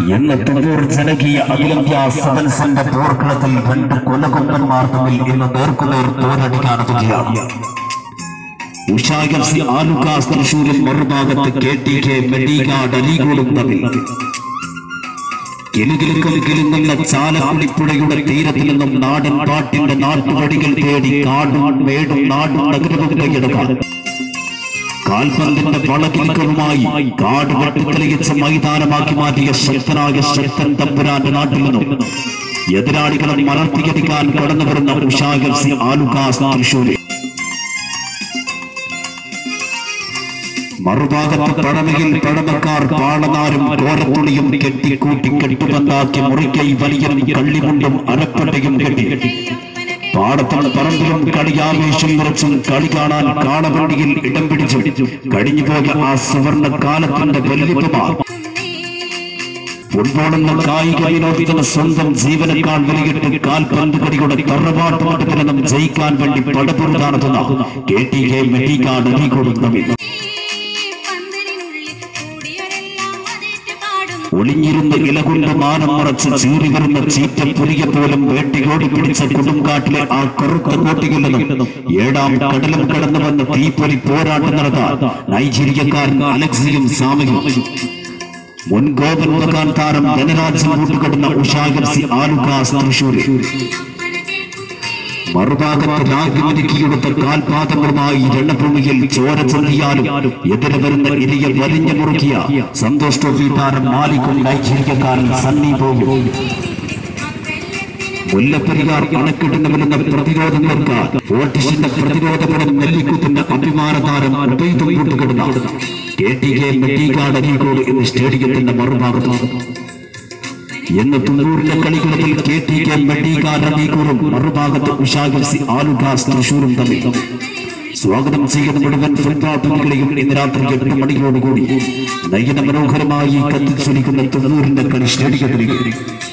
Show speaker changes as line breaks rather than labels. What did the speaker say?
ഇന്ന് തുവൂർ ജനകീയ അഖിലേന്ത്യാ സെവൻസിന്റെ പോർക്കളത്തിൽ രണ്ട് കൊലകൊമ്പന്മാർ തമ്മിൽ ഇന്ന് നേർക്കുനേർ പോരടിക്കാനെത്തുകയാണ് ഉഷാഗഫ് സി ആലുക്കാസ് തൃശൂരിൽ മറുഭാഗത്ത് കെ ടി കെ മെഡിഗാഡ് അലിഗോളും തമ്മിൽ കിലുകിലുക്കം കിലുങ്ങുന്ന ചാലക്കുടിപ്പുഴയുടെ തീരത്തിൽ നിന്നും നാടൻ പാട്ടിന്റെ നാട്ടുവടികൾ തേടി കാടും മേടും നാടും നഗരവും കൈയടക്കാം കാൽപന്തിന്റെ വളകിലുക്കവുമായി കാട് വെട്ടിത്തെളിയിച്ച മൈതാനമാക്കി മാറ്റിയ ശക്തനായ ശക്തൻ തമ്പുരാന്റെ നാട്ടിൽ നിന്നും എതിരാളികളെ മലർത്തിയടിക്കാൻ കടന്നു വരുന്ന ഉഷാഗർ സി ആലുക്കാസ് തൃശൂര് മറുഭാഗത്ത് പഴമയിൽ പഴമക്കാർ പാളനാരും കോരത്തുണിയും കെട്ടിക്കൂട്ടി കെട്ടുപന്താക്കി മുറിക്കൈ വലിയനും കള്ളിമുണ്ടും അരപ്പട്ടയും കെട്ടി പാടത്തും പറമ്പിലും കളിയാവേശം നിറച്ചും കളി കാണാൻ കാളവണ്ടിയിൽ ഇടം പിടിച്ചു കഴിഞ്ഞുപോയ ആ സുവർണ കാലത്തിന്റെ വല്യപ്പമാർ ഫുട്ബോൾ എന്ന കായിക വിനോദത്തിന് സ്വന്തം ജീവനേക്കാൾ വിലയിട്ട് കാൽപന്ത് കളിയുടെ തറവാട്ട് മട്ടത്തിനും ജയിക്കാൻ വേണ്ടി പടപുറത്താണെത്തുന്ന കെ ടി കെ മെഡിക്കാട് അരീകോടും തമ്മിൽ
പന്തലിനുള്ളിൽ കൂടിയവരെല്ലാം അതിറ്റ് പാടും
ഒളിഞ്ഞിരുന്ന് ഇലകൊണ്ട് മാനം മറച്ച് ചീറി വരുന്ന ചീറ്റപ്പുലിയെ പോലും വേട്ടിയോടി പിടിച്ച കൊടുങ്കാട്ടിലെ ആ കറുത്ത കോട്ടിയിൽ നിന്നും ഏഴാം കടലും കടന്നു വന്ന് തീപ്പൊലി പോരാട്ടം നടത്താൻ നൈജീരിയക്കാരൻ അലക്സിയും സാമയും മുൻ ഗോപൻ താരം ധനരാജൻ കൂട്ടുകെടുന്ന ഉഷാഗർ സി ആലുക്കാസ് തൃശൂര് മറുഭാഗത്ത് രാഗമരിക്കിയെടുത്ത കാൽപാദങ്ങളുമായി രണഭൂമിയിൽ ചോര ചൊല്ലിയാലും എതിരെ വരുന്ന ഇരയെ വലിഞ്ഞു മുറുക്കിയ സന്തോഷ് ട്രോഫി താരം മാലിക്കും നൈജീരിയക്കാരൻ സണ്ണി പോകും മുല്ലപ്പെരിയാർ അണക്കെട്ടിന് വരുന്ന പ്രതിരോധം നിർത്താൻ ഫോർട്ടിഷിന്റെ പ്രതിരോധപരം നെല്ലിക്കുത്തിന്റെ അഭിമാന താരം ഉബൈദും കൂട്ടുകെടുന്ന കെ ടി കെ മെട്ടിക്കാട് അരീകോട് എന്ന സ്റ്റേഡിയത്തിന്റെ മറുഭാഗത്ത് എന്ന് തുള്ളൂരിന്റെ കളികളത്തിൽ കെ ടി കെ മെഡിക്കാട് അരീകോടും മറുഭാഗത്ത് ഉഷാഗർ സി ആലുഗാസ് തൃശൂരും തമ്മിൽ സ്വാഗതം ചെയ്യുന്ന മുഴുവൻ ഫുട്ബോൾ പന്തുകളെയും ഇന്ന് രാത്രി എട്ട് മണിയോടുകൂടി നയന മനോഹരമായി കത്തിച്ചൊലിക്കുന്ന തുള്ളൂരിന്റെ കളി സ്റ്റേഡിയത്തിലേക്ക്